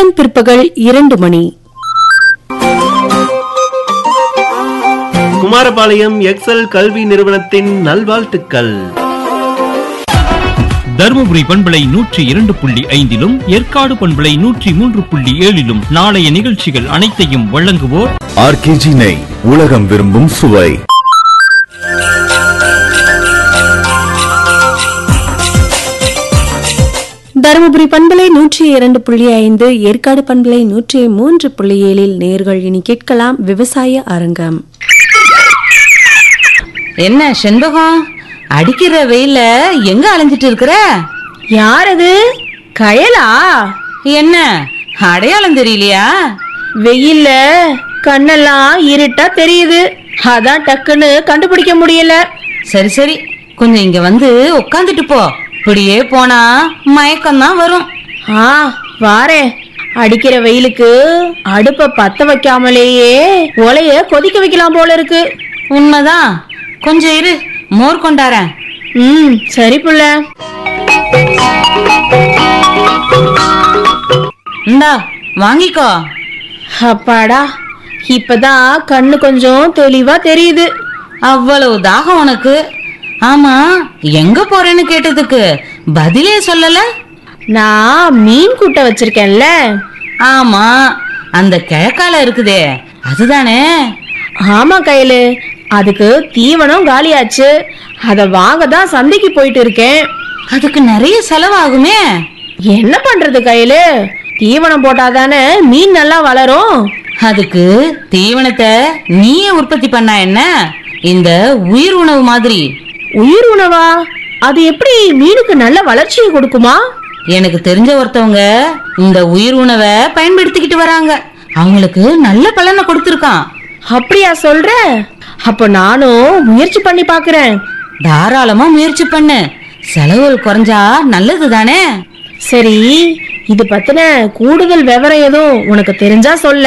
நேரம் பிற்பகல் இரண்டு மணி குமாரபாளையம் எக்ஸல் கல்வி நிறுவனத்தின் நல்வாழ்த்துக்கள் தருமபுரி பண்பலை நூற்றி இரண்டு புள்ளி ஐந்திலும் ஏற்காடு பண்பலை நூற்றி மூன்று புள்ளி ஏழிலும் நாளைய நிகழ்ச்சிகள் அனைத்தையும் வழங்குவோர் ஆர்கேஜி நெய் உலகம் விரும்பும் சுவை தருமபுரி பண்பலை நூற்றி இரண்டு புள்ளி ஐந்து ஏற்காடு பண்பலை நூற்றி மூன்று புள்ளி ஏழில் நேர்கள் இனி கேட்கலாம் விவசாய அரங்கம் என்ன செண்பகம் அடிக்கிற வெயில எங்க அலைஞ்சிட்டு இருக்கிற யார் அது கயலா என்ன அடையாளம் தெரியலையா வெயில்ல கண்ணெல்லாம் இருட்டா தெரியுது அதான் டக்குன்னு கண்டுபிடிக்க முடியல சரி சரி கொஞ்சம் இங்க வந்து உட்காந்துட்டு போ இப்படியே போனா மயக்கம் தான் வரும் ஆ வாரேன் அடிக்கிற வெயிலுக்கு அடுப்ப பத்த வைக்காமலேயே ஒலைய கொதிக்க வைக்கலாம் போல இருக்கு உண்மைதான் கொஞ்சம் இரு மோர் கொண்டாரேன் ம் சரி புள்ள இந்தா வாங்கிக்கோ அப்பாடா இப்பதான் கண்ணு கொஞ்சம் தெளிவா தெரியுது அவ்வளவு தாகம் உனக்கு ஆமா எங்க போறேன்னு கேட்டதுக்கு பதிலே சொல்லல நான் மீன் கூட்ட வச்சிருக்கேன்ல ஆமா அந்த கிழக்கால இருக்குதே அதுதானே ஆமா கையில அதுக்கு தீவனம் காலியாச்சு அத வாங்க தான் சந்தைக்கு போயிட்டு இருக்கேன் அதுக்கு நிறைய செலவாகுமே என்ன பண்றது கையில தீவனம் போட்டாதானே மீன் நல்லா வளரும் அதுக்கு தீவனத்தை நீயே உற்பத்தி பண்ணா என்ன இந்த உயிர் உணவு மாதிரி உயிர் உணவா அது எப்படி மீனுக்கு நல்ல வளர்ச்சியை கொடுக்குமா எனக்கு தெரிஞ்ச ஒருத்தவங்க இந்த உயிர் உணவை பயன்படுத்திக்கிட்டு வராங்க அவங்களுக்கு நல்ல பலனை கொடுத்துருக்கான் அப்படியா சொல்ற அப்ப நானும் முயற்சி பண்ணி பாக்குறேன் தாராளமா முயற்சி பண்ணு செலவுகள் குறைஞ்சா நல்லது தானே சரி இது பத்தின கூடுதல் விவரம் எதுவும் உனக்கு தெரிஞ்சா சொல்ல